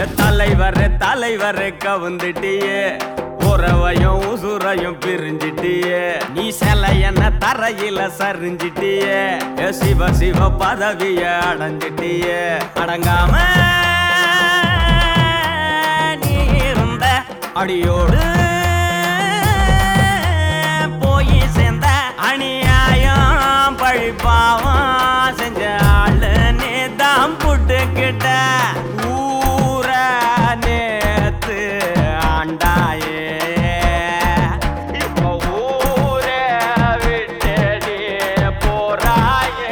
தலைவர் தலைவர் கவுந்துட்டியே உறவையும் உசுரையும் பிரிஞ்சிட்டியே நீ சில என்ன தரையில சரிஞ்சிட்டியே ஏ சிவ சிவ பதவிய அடைஞ்சிட்டியே அடங்காம நீ இருந்த அடியோடு போய் சேர்ந்த அநியாயம் பழிப்பாவம் செஞ்ச ஆளு நீ தான் புட்டுக்கிட்ட ஊர நேத்து ஆண்டாயே இப்போ ஊரே விட்டு நீ போறாயே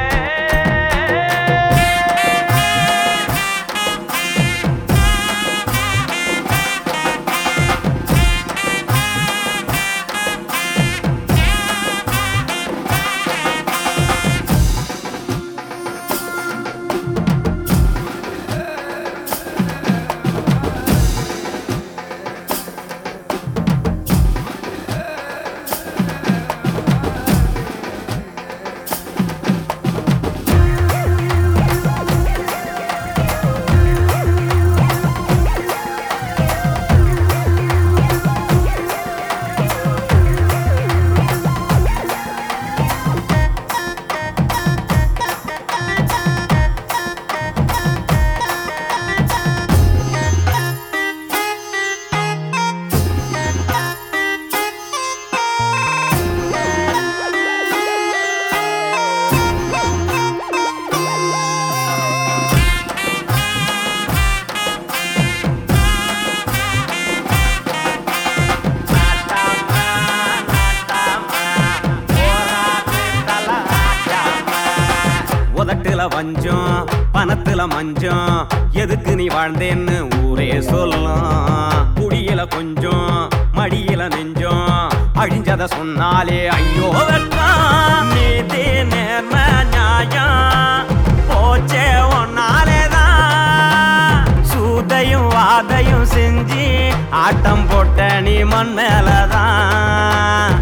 உதட்டுல வஞ்சம் பணத்துல மஞ்சம் எதுக்கு நீ வாழ்ந்தேன்னு ஊரே சொல்லும் குடியில கொஞ்சம் மடியில நெஞ்சம் அழிஞ்சத சொன்னாலே ஐயோ வெட்கம் நீதி நேர்ம நியாயம் போச்சே ஒன்னாலேதான் சூதையும் வாதையும் செஞ்சு ஆட்டம் போட்ட நீ மண் மேலதான்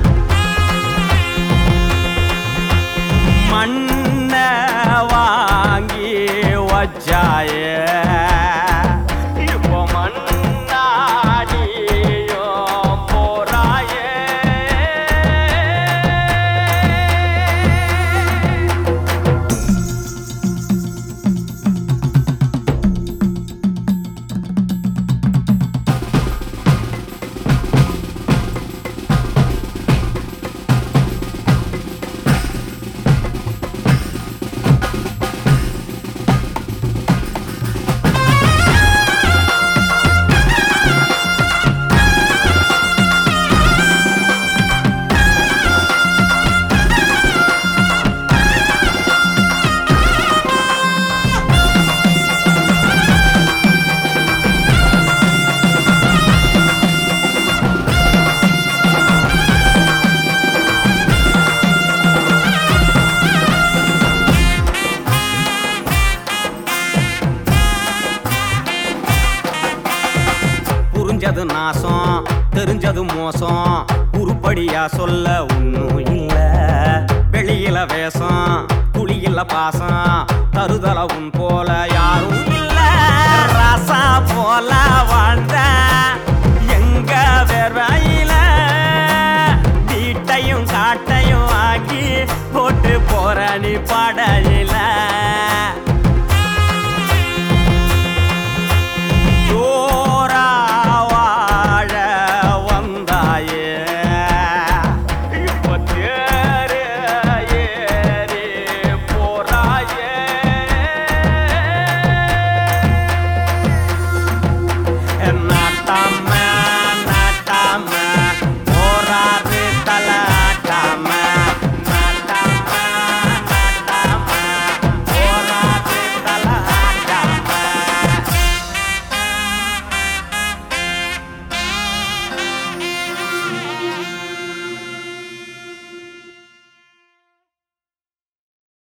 மண்ண வாங்கி வச்சாயே இப்போ மண்ணாடியோ போறாயே புரிஞ்சது நாசம் தெரிஞ்சது மோசம் உருப்படியா சொல்ல ஒன்னும் இல்ல வெளியில வேஷம் துளியில பாசம் தருதல உன் போல யாரும் இல்ல ராசா போல வாழ்ந்த எங்க வேர்வையில வீட்டையும் காட்டையும் ஆக்கி போட்டு போற நீ படையில ஜோரா வாழ வந்தாயே இப்ப தேரு ஏறி போறாயே நாட்டாம